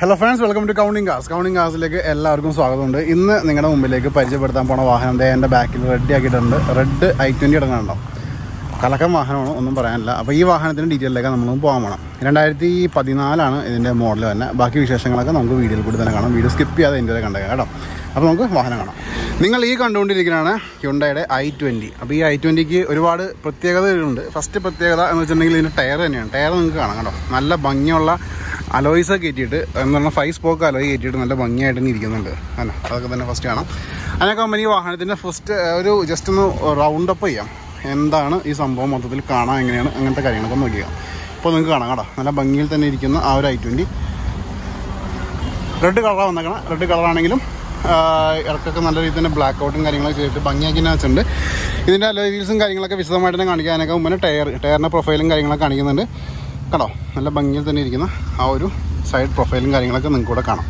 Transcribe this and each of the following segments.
hello friends welcome to counting cars counting കാസിലേക്ക് എല്ലാവർക്കും സ്വാഗതമുണ്ട് ഇന്ന് നിങ്ങളുടെ മുമ്പിലേക്ക് പരിചയപ്പെടുത്താൻ പോണ വാഹനം ദേ എൻ്റെ ബാക്കിൽ റെഡി ആക്കിയിട്ടുണ്ട് റെഡ് ഐ ട്വൻറ്റി ഇടങ്ങാനുണ്ടോ കലക്കം വാഹനമാണ് ഒന്നും പറയാനില്ല അപ്പോൾ ഈ വാഹനത്തിൻ്റെ ഡീറ്റെയിലേക്ക് നമ്മൾ പോകാൻ പോകണം രണ്ടായിരത്തി പതിനാലാണ് ഇതിൻ്റെ മോഡൽ തന്നെ ബാക്കി വിശേഷങ്ങളൊക്കെ നമുക്ക് വീഡിയോയിൽ കൂടി തന്നെ കാണാം വീഡിയോ സ്കിപ്പ് ചെയ്യാതെ ഇതിൻ്റെ കണ്ടേക്കാം കേട്ടോ അപ്പോൾ നമുക്ക് വാഹനം കാണാം നിങ്ങൾ ഈ കണ്ടുകൊണ്ടിരിക്കുന്നതാണ് ഹ്യുണ്ടയുടെ ഐ ട്വൻറ്റി അപ്പോൾ ഈ ഐ ട്വൻറ്റിക്ക് ഒരുപാട് പ്രത്യേകതകളുണ്ട് ഫസ്റ്റ് പ്രത്യേകത എന്ന് വെച്ചിട്ടുണ്ടെങ്കിൽ ഇതിൻ്റെ ടയർ തന്നെയാണ് ടയർ നിങ്ങൾക്ക് കാണാം കേട്ടോ നല്ല ഭംഗിയുള്ള അലോയ്സ് കയറ്റിയിട്ട് എന്ന് പറഞ്ഞാൽ ഫൈവ് സ്പോക്ക് അലോയ് കയറ്റിയിട്ട് നല്ല ഭംഗിയായിട്ട് തന്നെ ഇരിക്കുന്നുണ്ട് അല്ല അതൊക്കെ തന്നെ ഫസ്റ്റ് കാണാം അതിനെ കമ്പനി വാഹനത്തിൻ്റെ ഫസ്റ്റ് ഒരു ജസ്റ്റ് ഒന്ന് റൗണ്ട് അപ്പ് ചെയ്യാം എന്താണ് ഈ സംഭവം മൊത്തത്തിൽ കാണാൻ എങ്ങനെയാണ് അങ്ങനത്തെ കാര്യങ്ങളൊക്കെ നോക്കിയാൽ ഇപ്പോൾ നിങ്ങൾക്ക് കാണാം കേട്ടോ നല്ല ഭംഗിയിൽ തന്നെ ഇരിക്കുന്ന ആ ഒരു ഐ ട്വൻറ്റി റെഡ് കളറാണ് വന്നേക്കണം റെഡ് കളറാണെങ്കിലും ഇറക്കൊക്കെ നല്ല രീതിയിൽ തന്നെ ബ്ലാക്ക് ഔട്ടും കാര്യങ്ങളൊക്കെ ചെയ്തിട്ട് ഭംഗിയാക്കി തന്നെ വെച്ചിട്ടുണ്ട് ഇതിൻ്റെ അലോയ് വീൽസും കാര്യങ്ങളൊക്കെ വിശദമായിട്ട് തന്നെ കാണിക്കാനൊക്കെ മുന്നേ ടയർ ടയറിൻ്റെ പ്രൊഫൈലും കാര്യങ്ങളൊക്കെ കാണിക്കുന്നുണ്ട് കണ്ടോ നല്ല ഭംഗിയിൽ തന്നെ ഇരിക്കുന്ന ആ ഒരു സൈഡ് പ്രൊഫൈലും കാര്യങ്ങളൊക്കെ നിങ്ങൾക്ക് കൂടെ കാണാം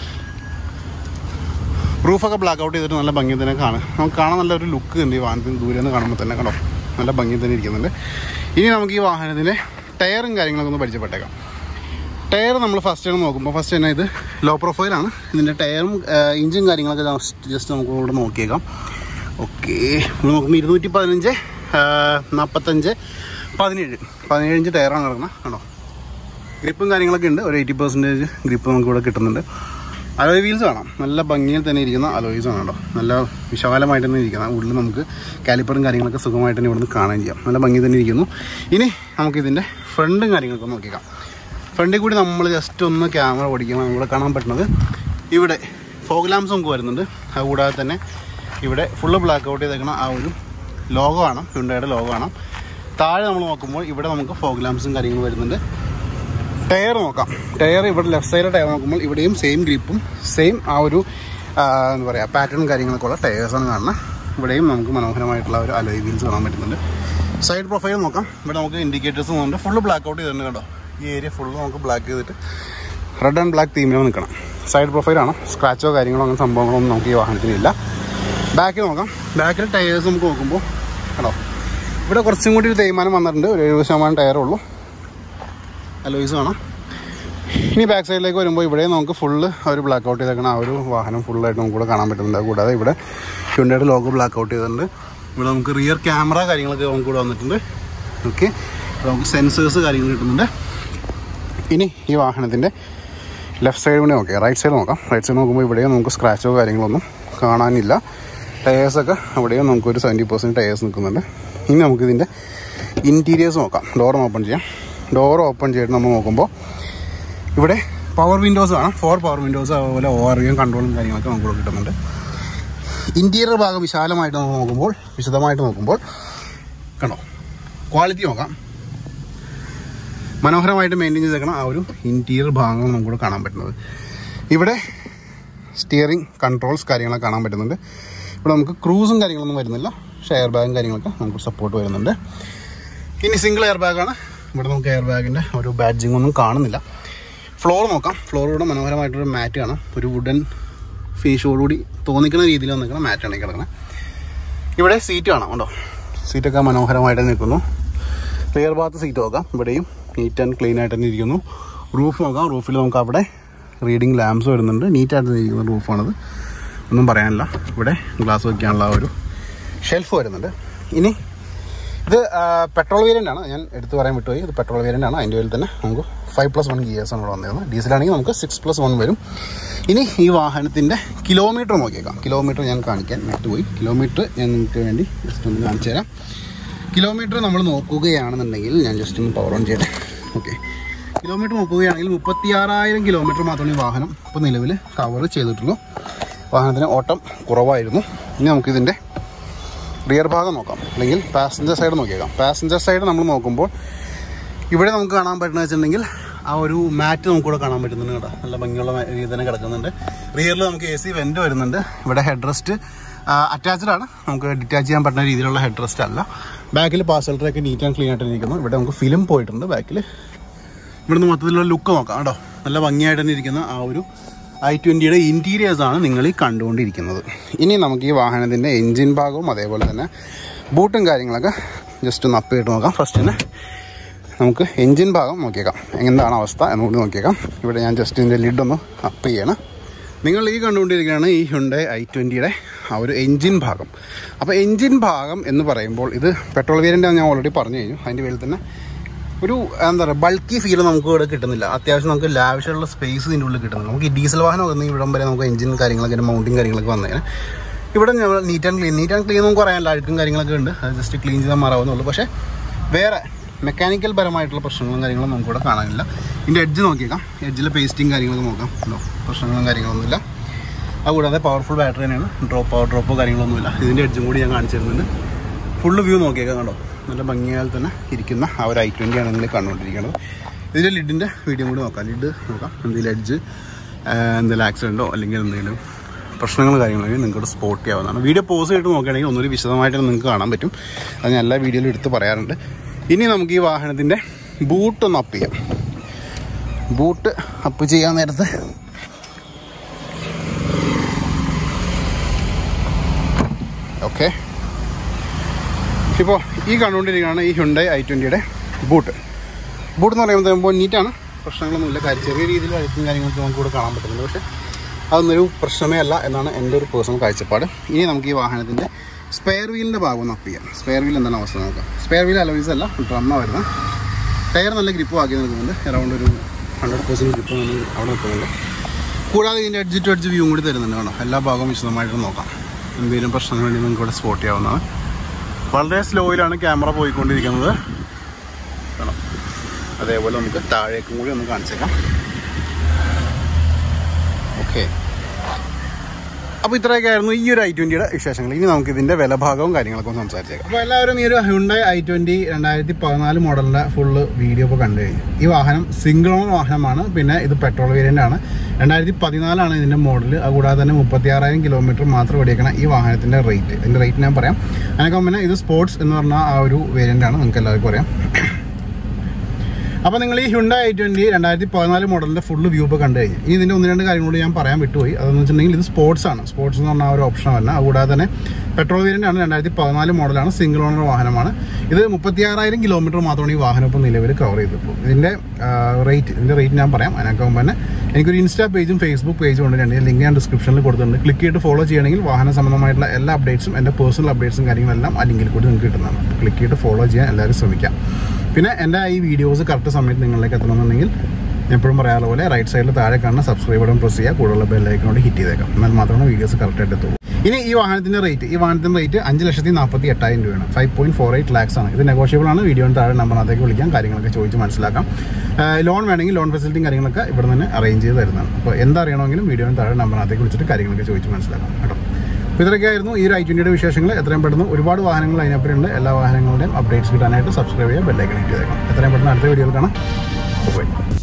റൂഫൊക്കെ ബ്ലാക്ക് ഔട്ട് ചെയ്തിട്ട് നല്ല ഭംഗി തന്നെ കാണാം നമുക്ക് കാണാൻ നല്ലൊരു ലുക്ക് ഉണ്ട് ഈ വാഹനത്തിന് ദൂരെ നിന്ന് കാണുമ്പോൾ തന്നെ കണ്ടോ നല്ല ഭംഗി തന്നെ ഇരിക്കുന്നുണ്ട് ഇനി നമുക്ക് ഈ വാഹനത്തിൻ്റെ ടയറും കാര്യങ്ങളൊക്കെ ഒന്ന് പരിചയപ്പെട്ടേക്കാം ടയർ നമ്മൾ ഫസ്റ്റ് ആണ് നോക്കുമ്പോൾ ഫസ്റ്റ് തന്നെ ഇത് ലോ പ്രൊഫൈലാണ് ഇതിൻ്റെ ടയറും ഇഞ്ചും കാര്യങ്ങളൊക്കെ ജസ്റ്റ് നമുക്ക് ഇവിടെ നോക്കിയേക്കാം ഓക്കെ നമ്മൾ നോക്കുമ്പോൾ ഇരുന്നൂറ്റി പതിനഞ്ച് നാൽപ്പത്തഞ്ച് പതിനേഴ് പതിനേഴ് ഇഞ്ച് ടയറാണ് കിടക്കുന്നത് കണ്ടോ ഗ്രിപ്പും കാര്യങ്ങളൊക്കെ ഉണ്ട് ഒരു എയ്റ്റി പെർസെൻറ്റേജ് ഗ്രിപ്പ് നമുക്ക് ഇവിടെ കിട്ടുന്നുണ്ട് അലോയ് വീൽസ് കാണാം നല്ല ഭംഗിയിൽ തന്നെ ഇരിക്കുന്ന അലോയ്സ് ആണ് കേട്ടോ നല്ല വിശാലമായിട്ട് തന്നെ ഇരിക്കുന്ന ഉള്ളിൽ നമുക്ക് കാലിപ്പറും കാര്യങ്ങളൊക്കെ സുഖമായിട്ട് തന്നെ ഇവിടുന്ന് കാണാൻ ചെയ്യാം നല്ല ഭംഗി തന്നെ ഇരിക്കുന്നു ഇനി നമുക്കിതിൻ്റെ ഫ്രണ്ടും കാര്യങ്ങളൊക്കെ നോക്കിക്കാം ഫ്രണ്ടിൽ കൂടി നമ്മൾ ജസ്റ്റ് ഒന്ന് ക്യാമറ ഓടിക്കണം ഇവിടെ കാണാൻ പറ്റുന്നത് ഇവിടെ ഫോഗ് ലാംസ് നമുക്ക് വരുന്നുണ്ട് അതുകൂടാതെ തന്നെ ഇവിടെ ഫുള്ള് ബ്ലാക്ക് ഔട്ട് ചെയ്തേക്കുന്ന ആ ഒരു ലോഗോ ആണ് ഹുണ്ടയുടെ ലോഗോ ആണ് താഴെ നമ്മൾ നോക്കുമ്പോൾ ഇവിടെ നമുക്ക് ഫോഗ് ലാംസും കാര്യങ്ങളും വരുന്നുണ്ട് ടയർ നോക്കാം ടയർ ഇവിടെ ലെഫ്റ്റ് സൈഡിലെ ടയർ നോക്കുമ്പോൾ ഇവിടെയും സെയിം ഗ്രിപ്പും സെയിം ആ ഒരു ആ, എന്താ പറയുക പാറ്റേണും കാര്യങ്ങളൊക്കെ ഉള്ള ടയേഴ്സാണ് കാണുന്നത് ഇവിടെയും നമുക്ക് മനോഹരമായിട്ടുള്ള ഒരു അലോയ് വീൽസ് കാണാൻ പറ്റുന്നുണ്ട് സൈഡ് പ്രൊഫൈൽ നോക്കാം ഇവിടെ നമുക്ക് ഇൻഡിക്കേറ്റേഴ്സ് പോകുന്നുണ്ട് ഫുള്ള് ബ്ലാക്ക് ഔട്ട് ചെയ്തിട്ടുണ്ട് കേട്ടോ ഈ ഏരിയ ഫുള്ള് നമുക്ക് ബ്ലാക്ക് ചെയ്തിട്ട് റെഡ് ആൻഡ് ബ്ലാക്ക് തീമിലാണ് നിൽക്കണം സൈഡ് പ്രൊഫൈലാണ് സ്ക്രാച്ചോ കാര്യങ്ങളോ അങ്ങനെ സംഭവങ്ങളൊന്നും നമുക്ക് ഈ വാഹനത്തിനില്ല ബാക്കിൽ നോക്കാം ബാക്കിൽ ടയേഴ്സ് നമുക്ക് നോക്കുമ്പോൾ കേട്ടോ ഇവിടെ കുറച്ചും കൂടി ഒരു തേയ്മാനം വന്നിട്ടുണ്ട് ഒരു എഴുപത് ശതമാനം ടയറേ ഉള്ളൂ അലോയ്സ് കാണാം ഇനി ബാക്ക് സൈഡിലേക്ക് വരുമ്പോൾ ഇവിടെ നമുക്ക് ഫുള്ള് ഒരു ബ്ലാക്ക് ഔട്ട് ചെയ്തേക്കണം ആ ഒരു വാഹനം ഫുള്ളായിട്ട് നമുക്ക് ഇവിടെ കാണാൻ പറ്റുന്നുണ്ട് കൂടാതെ ഇവിടെ ഹ്യുണ്ടയുടെ ലോഗോ ബ്ലാക്ക് ഔട്ട് ചെയ്തിട്ടുണ്ട് ഇവിടെ നമുക്ക് റിയർ ക്യാമറ കാര്യങ്ങളൊക്കെ നമുക്ക് ഇവിടെ വന്നിട്ടുണ്ട് ഓക്കെ ഇവിടെ നമുക്ക് സെൻസേഴ്സ് കാര്യങ്ങൾ കിട്ടുന്നുണ്ട് ഇനി ഈ വാഹനത്തിൻ്റെ ലെഫ്റ്റ് സൈഡ് കൂടി നോക്കാം റൈറ്റ് സൈഡ് നോക്കാം റൈറ്റ് സൈഡ് നോക്കുമ്പോൾ ഇവിടെയും നമുക്ക് സ്ക്രാച്ചോ കാര്യങ്ങളൊന്നും കാണാനില്ല ടയേഴ്സൊക്കെ അവിടെയും നമുക്കൊരു സെവൻറ്റി പെർസെൻറ്റ് ടയേഴ്സ് നിൽക്കുന്നുണ്ട് ഇനി നമുക്കിതിൻ്റെ ഇൻറ്റീരിയേഴ്സ് നോക്കാം ഡോർ ഓപ്പൺ ചെയ്യാം ഡോർ ഓപ്പൺ ചെയ്തിട്ട് നമ്മൾ നോക്കുമ്പോൾ ഇവിടെ പവർ വിൻഡോസ് ആണ് ഫോർ പവർ വിൻഡോസ് അതുപോലെ ഓവറിയും കൺട്രോളും കാര്യങ്ങളൊക്കെ നമുക്ക് ഇവിടെ കിട്ടുന്നുണ്ട് ഇൻറ്റീരിയർ ഭാഗം വിശാലമായിട്ട് നമ്മൾ നോക്കുമ്പോൾ വിശദമായിട്ട് നോക്കുമ്പോൾ കണ്ടോ ക്വാളിറ്റി നോക്കാം മനോഹരമായിട്ട് മെയിൻറ്റെയിൻ ചെയ്തേക്കണം ആ ഒരു ഇൻറ്റീരിയർ ഭാഗങ്ങൾ നമുക്കിവിടെ കാണാൻ പറ്റുന്നത് ഇവിടെ സ്റ്റിയറിംഗ് കൺട്രോൾസ് കാര്യങ്ങളൊക്കെ കാണാൻ പറ്റുന്നുണ്ട് ഇവിടെ നമുക്ക് ക്രൂസും കാര്യങ്ങളൊന്നും വരുന്നില്ല പക്ഷേ എയർ ബാഗും കാര്യങ്ങളൊക്കെ നമുക്ക് സപ്പോർട്ട് വരുന്നുണ്ട് ഇനി സിംഗിൾ എയർ ബാഗാണ് ഇവിടെ നമുക്ക് എയർ ബാഗിൻ്റെ ഒരു ബാഡ്ജിങ് ഒന്നും കാണുന്നില്ല ഫ്ലോർ നോക്കാം ഫ്ലോർ ഇവിടെ മനോഹരമായിട്ടൊരു മാറ്റ് കാണാം ഒരു വുഡൻ ഫിനിഷോടുകൂടി തോന്നിക്കുന്ന രീതിയിൽ വന്നിരിക്കുന്ന മാറ്റാണ് ഈ കിടക്കുന്നത് ഇവിടെ സീറ്റ് കാണാം ഉണ്ടോ സീറ്റൊക്കെ മനോഹരമായിട്ട് നിൽക്കുന്നു ക്ലിയർ ഭാഗത്ത് സീറ്റ് നോക്കാം ഇവിടെയും നീറ്റ് ആൻഡ് ക്ലീൻ ആയിട്ട് തന്നെ ഇരിക്കുന്നു റൂഫ് നോക്കാം റൂഫിൽ നമുക്ക് അവിടെ റീഡിങ് ലാംപ്സ് വരുന്നുണ്ട് നീറ്റായിട്ട് തന്നെ ഇരിക്കുന്ന റൂഫാണത് ഒന്നും പറയാനില്ല ഇവിടെ ഗ്ലാസ് വയ്ക്കാനുള്ള ആ ഒരു ഷെൽഫ് വരുന്നുണ്ട് ഇനി ഇത് പെട്രോൾ വേരിയൻ്റ് ആണ് ഞാൻ എടുത്തു പറയാൻ വിട്ടുപോയി ഇത് പെട്രോൾ വേരിയൻ്റ് ആണ് അതിൻ്റെ പേരിൽ തന്നെ നമുക്ക് ഫൈവ് പ്ലസ് വൺ ഗിയേഴ്സ് ആണ് ഇവിടെ വന്നിരുന്നത് ഡീസലാണെങ്കിൽ നമുക്ക് സിക്സ് പ്ലസ് വൺ വരും ഇനി ഈ വാഹനത്തിൻ്റെ കിലോമീറ്റർ നോക്കിയേക്കാം കിലോമീറ്റർ ഞാൻ കാണിക്കാൻ വിട്ടുപോയി കിലോമീറ്റർ ഞാൻ നിങ്ങൾക്ക് വേണ്ടി ജസ്റ്റ് ഒന്ന് കാണിച്ചു തരാം കിലോമീറ്റർ നമ്മൾ നോക്കുകയാണെന്നുണ്ടെങ്കിൽ ഞാൻ ജസ്റ്റ് ഒന്ന് പവർ ഓൺ ചെയ്യട്ടെ ഓക്കെ കിലോമീറ്റർ നോക്കുകയാണെങ്കിൽ മുപ്പത്തി ആറായിരം കിലോമീറ്റർ മാത്രമേ ഈ വാഹനം ഇപ്പോൾ നിലവിൽ കവർ ചെയ്തിട്ടുള്ളൂ വാഹനത്തിന് ഓട്ടം കുറവായിരുന്നു ഇനി നമുക്കിതിൻ്റെ റിയർ ഭാഗം നോക്കാം അല്ലെങ്കിൽ പാസഞ്ചർ സൈഡ് നോക്കിയേക്കാം പാസഞ്ചർ സൈഡ് നമ്മൾ നോക്കുമ്പോൾ ഇവിടെ നമുക്ക് കാണാൻ പറ്റുന്നത് വെച്ചിട്ടുണ്ടെങ്കിൽ ആ ഒരു മാറ്റ് നമുക്കിവിടെ കാണാൻ പറ്റുന്നുണ്ട് കേട്ടോ നല്ല ഭംഗിയുള്ള രീതി തന്നെ കിടക്കുന്നുണ്ട് റിയറിൽ നമുക്ക് എ സി വെൻറ്റ് വരുന്നുണ്ട് ഇവിടെ ഹെഡ് റെസ്റ്റ് അറ്റാച്ച്ഡ് ആണ് നമുക്ക് ഡിറ്റാച്ച് ചെയ്യാൻ പറ്റുന്ന രീതിയിലുള്ള ഹെഡ് റെസ്റ്റ് അല്ല ബാക്കിൽ പാസൽട്ടറൊക്കെ നീറ്റ് ആൻഡ് ക്ലീൻ ആയിട്ട് ഇരിക്കുന്നു ഇവിടെ നമുക്ക് ഫിലിം പോയിട്ടുണ്ട് ബാക്കിൽ ഇവിടുന്ന് മൊത്തത്തിലുള്ള ലുക്ക് നോക്കാം കേട്ടോ നല്ല ഭംഗിയായിട്ട് തന്നെ ഇരിക്കുന്ന ആ ഒരു ഐ ട്വൻറ്റിയുടെ ഇൻറ്റീരിയേഴ്സ് ആണ് നിങ്ങൾ ഈ കണ്ടുകൊണ്ടിരിക്കുന്നത് ഇനി നമുക്ക് ഈ വാഹനത്തിൻ്റെ എൻജിൻ ഭാഗവും അതേപോലെ തന്നെ ബൂട്ടും കാര്യങ്ങളൊക്കെ ജസ്റ്റ് ഒന്ന് അപ്പ് ചെയ്തിട്ട് നോക്കാം ഫസ്റ്റ് തന്നെ നമുക്ക് എൻജിൻ ഭാഗം നോക്കിയേക്കാം എന്താണ് അവസ്ഥ എന്നുകൂടി നോക്കിയേക്കാം ഇവിടെ ഞാൻ ജസ്റ്റ് ഇതിൻ്റെ ലിഡൊന്ന് അപ്പ് ചെയ്യണം നിങ്ങൾ ഈ കണ്ടുകൊണ്ടിരിക്കുകയാണ് ഈ ഹുണ്ടായി ഐ ട്വൻറ്റിയുടെ ആ ഒരു എൻജിൻ ഭാഗം അപ്പോൾ എൻജിൻ ഭാഗം എന്ന് പറയുമ്പോൾ ഇത് പെട്രോൾ വേരിയൻ്റ് ഞാൻ ഓൾറെഡി പറഞ്ഞു കഴിഞ്ഞു അതിൻ്റെ പേരിൽ തന്നെ ഒരു എന്താ പറയുക ബൾക്കി ഫീൽ നമുക്ക് ഇവിടെ കിട്ടുന്നില്ല അത്യാവശ്യം നമുക്ക് ലാവിഷുള്ള സ്പേസ് ഇതിൻ്റെ ഉള്ളിൽ കിട്ടുന്നില്ല നമുക്ക് ഈ ഡീസൽ വാഹനം വന്ന് ഇവിടം വരെ നമുക്ക് എഞ്ചിൻ കാര്യങ്ങളൊക്കെ മൗണ്ടിങ് കാര്യങ്ങളൊക്കെ വന്നതിന് ഇവിടെ neat and clean neat and clean നമുക്ക് പറയാനില്ല അഴുക്കും കാര്യങ്ങളൊക്കെ ഉണ്ട് അത് ജസ്റ്റ് ക്ലീൻ ചെയ്താൽ മാറാവുന്നുള്ളൂ പക്ഷേ വേറെ മെക്കാനിക്കൽ പരമായിട്ടുള്ള പ്രശ്നങ്ങളും കാര്യങ്ങളും നമുക്കിവിടെ കാണാനില്ല ഇതിൻ്റെ എഡ്ജ് നോക്കിയേക്കാം എഡ്ജിലെ പേസ്റ്റിങ് കാര്യങ്ങളൊക്കെ നോക്കാം ഉണ്ടോ പ്രശ്നങ്ങളും കാര്യങ്ങളൊന്നുമില്ല അതുകൂടാതെ പവർഫുൾ ബാറ്ററി തന്നെയാണ് ഡ്രോപ്പ് പവർ ഡ്രോപ്പോ കാര്യങ്ങളൊന്നുമില്ല ഇതിൻ്റെ എഡ്ജും കൂടി ഞാൻ കാണിച്ചു തരുന്നുണ്ട് ഫുള്ള് വ്യൂ നോക്കിയേക്കാം കണ്ടോ നല്ല ഭംഗിയാൽ തന്നെ ഇരിക്കുന്ന ആ ഒരു ഐ ട്വൻ്റി ആണ് നിങ്ങൾ കണ്ടുകൊണ്ടിരിക്കുന്നത് ഇതിൻ്റെ ലിഡിൻ്റെ വീഡിയോ കൂടി നോക്കാം ലിഡ് നോക്കാം എന്തെങ്കിലും എഡ്ജ് എന്തെങ്കിലും ആക്സിഡൻറ്റോ അല്ലെങ്കിൽ എന്തെങ്കിലും പ്രശ്നങ്ങൾ കാര്യങ്ങളൊക്കെ നിങ്ങൾക്ക് സ്പോട്ട് ചെയ്യാവുന്നതാണ് വീഡിയോ പോസ് ചെയ്തിട്ട് നോക്കുകയാണെങ്കിൽ ഒന്നുകൂടി വിശദമായിട്ട് നിങ്ങൾക്ക് കാണാൻ പറ്റും അത് ഞാൻ എല്ലാ വീഡിയോയിലും എടുത്ത് പറയാറുണ്ട് ഇനി നമുക്ക് ഈ വാഹനത്തിൻ്റെ ബൂട്ട് ഒന്ന് അപ്പ് ചെയ്യാം ബൂട്ട് അപ്പ് ചെയ്യാൻ നേരത്ത് ഓക്കെ ഇപ്പോൾ ഈ കണ്ടുകൊണ്ടിരിക്കുകയാണ് ഈ ഹുണ്ടായി ഐ ട്വൻറ്റിയുടെ ബൂട്ട് ബൂട്ട് എന്ന് പറയുമ്പോൾ ഇപ്പോൾ നീറ്റാണ് പ്രശ്നങ്ങളൊന്നുമില്ല കാര്യം ചെറിയ രീതിയിൽ അഴുക്കും കാര്യങ്ങളൊക്കെ നമുക്ക് ഇവിടെ കാണാൻ പറ്റുന്നുണ്ട് പക്ഷേ അതൊന്നൊരു പ്രശ്നമേ അല്ല എന്നാണ് എൻ്റെ ഒരു പേഴ്സണൽ കാഴ്ചപ്പാട് ഇനി നമുക്ക് ഈ വാഹനത്തിൻ്റെ സ്പെയർ വീലിൻ്റെ ഭാഗം ഒന്ന് അപ്പ് ചെയ്യാം സ്പെയർ വീൽ എന്താണ് അവസ്ഥ നോക്കാം സ്പെയർ വീൽ അലോയ്സ് അല്ല ഡ്രമ്മ വരുന്നത് ടയർ നല്ല ഗ്രിപ്പ് ആക്കി നിൽക്കുന്നുണ്ട് അറൗണ്ട് ഒരു ഹൺഡ്രഡ് പെർസെൻറ്റ് ഗ്രിപ്പ് നമ്മൾ അവിടെ നിൽക്കുന്നുണ്ട് കൂടാതെ ഇതിൻ്റെ എഡ്ജ് ടു എഡ്ജ് വ്യൂ കൂടി തരുന്നുണ്ട് കേട്ടോ എല്ലാ ഭാഗവും വിശദമായിട്ട് നോക്കാം എന്തെങ്കിലും പ്രശ്നങ്ങളുണ്ടെങ്കിൽ നിങ്ങൾക്ക് ഇവിടെ സ്പോട്ട് ചെയ്യാവുന്നതാണ് വളരെ സ്ലോയിലാണ് ക്യാമറ പോയിക്കൊണ്ടിരിക്കുന്നത് കാണാം അതേപോലെ നമുക്ക് താഴേക്കും കൂടി ഒന്ന് കാണിച്ചേക്കാം ഓക്കെ അപ്പോൾ ഇത്രയൊക്കെ ആയിരുന്നു ഈ ഒരു ഐ ട്വൻറ്റിയുടെ വിശേഷങ്ങൾ ഇനി നമുക്ക് ഇതിൻ്റെ വില ഭാഗവും കാര്യങ്ങളൊക്കെ ഒന്ന് സംസാരിച്ചേക്കാം അപ്പോൾ എല്ലാവരും ഈ ഒരു ഹ്യുണ്ടായി ഐ ട്വൻറ്റി രണ്ടായിരത്തി പതിനാല് മോഡലിൻ്റെ ഫുള്ള് വീഡിയോ ഇപ്പോൾ കണ്ടു കഴിഞ്ഞു ഈ വാഹനം സിംഗിൾ ഓണർ വാഹനമാണ് പിന്നെ ഇത് പെട്രോൾ വേരിയൻ്റ് ആണ് രണ്ടായിരത്തി പതിനാലാണ് ഇതിൻ്റെ മോഡൽ അതുകൂടാതെ തന്നെ മുപ്പത്തി ആറായിരം കിലോമീറ്റർ മാത്രം ഓടിയേക്കണ ഈ വാഹനത്തിൻ്റെ റേറ്റ് ഇതിൻ്റെ റേറ്റ് ഞാൻ പറയാം അതിനൊക്കെ പിന്നെ ഇത് സ്പോർട്സ് എന്ന് പറഞ്ഞ ആ ഒരു വേരിയൻ്റ് ആണ് നിങ്ങൾക്ക് എല്ലാവർക്കും അറിയാം അപ്പോൾ നിങ്ങൾ ഈ ഹുണ്ട ഐ ട്വൻറ്റി രണ്ടായിരത്തി പതിനാല് മോഡലിൻ്റെ ഫുള്ള് വ്യൂ ഇപ്പോൾ കണ്ടു കഴിഞ്ഞു ഇനി ഇതിൻ്റെ ഒന്ന് രണ്ട് കാര്യങ്ങളോട് ഞാൻ പറയാൻ വിട്ടുപോയി അതെന്ന് വെച്ചിട്ടുണ്ടെങ്കിൽ ഇത് സ്പോർട്സ് ആണ് സ്പോർട്സ് എന്ന് പറഞ്ഞ ആ ഒരു ഓപ്ഷൻ അല്ല അതുകൂടാതെ തന്നെ പെട്രോൾ വേരിയൻ്റ് ആണ് രണ്ടായിരത്തി പതിനാല് മോഡലാണ് സിംഗിൾ ഓണർ വാഹനമാണ് ഇത് മുപ്പത്തിയാറായിരം കിലോമീറ്റർ മാത്രമാണ് ഈ വാഹനം ഇപ്പോൾ നിലവിൽ കവർ ചെയ്തപ്പോൾ ഇതിൻ്റെ റേറ്റ് ഇതിൻ്റെ റേറ്റ് ഞാൻ പറയാം അതിനൊക്കെ മുമ്പ് തന്നെ എനിക്കൊരു ഇൻസ്റ്റാ പേജും ഫേസ്ബുക്ക് പേജും ഉണ്ട് രണ്ട് ലിങ്ക് ഞാൻ ഡിസ്ക്രിപ്ഷനിൽ കൊടുത്തിട്ടുണ്ട് ക്ലിക്ക് ചെയ്തിട്ട് ഫോളോ ചെയ്യണമെങ്കിൽ വാഹന സംബന്ധമായിട്ടുള്ള എല്ലാ അപ്ഡേറ്റ്സും എൻ്റെ പേഴ്സണൽ അപ്ഡേറ്റ്സും കാര്യങ്ങളെല്ലാം ആ ലിങ്കിൽ കൂടി നിങ്ങൾക്ക് കിട്ടുന്നതാണ് ക്ലിക്ക് ചെയ്തിട്ട് ഫോളോ ചെയ്യാൻ എല്ലാവരും ശ്രമിക്കാം പിന്നെ എൻ്റെ ഈ വീഡിയോസ് കറക്റ്റ് സമയത്ത് നിങ്ങളിലേക്ക് എത്തണമെന്നുണ്ടെങ്കിൽ ഞാൻ എപ്പോഴും പറയാറുള്ള പോലെ റൈറ്റ് സൈഡിൽ താഴെ കാണുന്ന സബ്സ്ക്രൈബ് ബട്ടൺ പ്രസ് ചെയ്യുക കൂടുതലുള്ള ബെല്ലൈക്കനോട് ഹിറ്റ് ചെയ്തേക്കാം എന്നാൽ മാത്രമേ വീഡിയോസ് കറക്റ്റായിട്ട് എത്തുള്ളൂ ഇനി ഈ വാഹനത്തിൻ്റെ റേറ്റ് ഈ വാഹനത്തിൻ്റെ റേറ്റ് അഞ്ച് ലക്ഷത്തി നാൽപ്പത്തി എട്ടായിരം രൂപയാണ് five point four eight lakhs ആണ് ഇത് നെഗോഷ്യബിൾ ആണ് വീഡിയോയുടെ താഴെ നമ്പറിനകത്തേക്ക് വിളിക്കാം കാര്യങ്ങളൊക്കെ ചോദിച്ച് മനസ്സിലാക്കാം ലോൺ വേണമെങ്കിൽ ലോൺ ഫെസിലിറ്റിയും കാര്യങ്ങളൊക്കെ ഇവിടെ നിന്ന് അറേഞ്ച് ചെയ്ത് തരുന്നതാണ് അപ്പോൾ എന്തറിയണമെങ്കിലും വീഡിയോയുടെ താഴെ നമ്പറിനകത്തേക്ക് വിളിച്ചിട്ട് കാര്യങ്ങളൊക്കെ ചോദിച്ച് മനസ്സിലാക്കാം കേട്ടോ അപ്പോൾ ഇത്രയൊക്കെയായിരുന്നു ഈ ഒരു ഐ ട്വൻറ്റിയുടെ വിശേഷങ്ങൾ എത്രയും പെട്ടെന്ന് ഒരുപാട് വാഹനങ്ങൾ അതിനപ്പുറമുണ്ട് എല്ലാ വാഹനങ്ങളുടെയും അപ്ഡേറ്റ്സ് കിട്ടാനായിട്ട് സബ്സ്ക്രൈബ് ചെയ്യുക ബെല്ലൈക്കൺ ഹിറ്റ് ചെയ്തേക്കാം എത്രയും പെട്ടെന്ന് അടുത്ത വീഡിയോയിൽ കാണാം ബൈ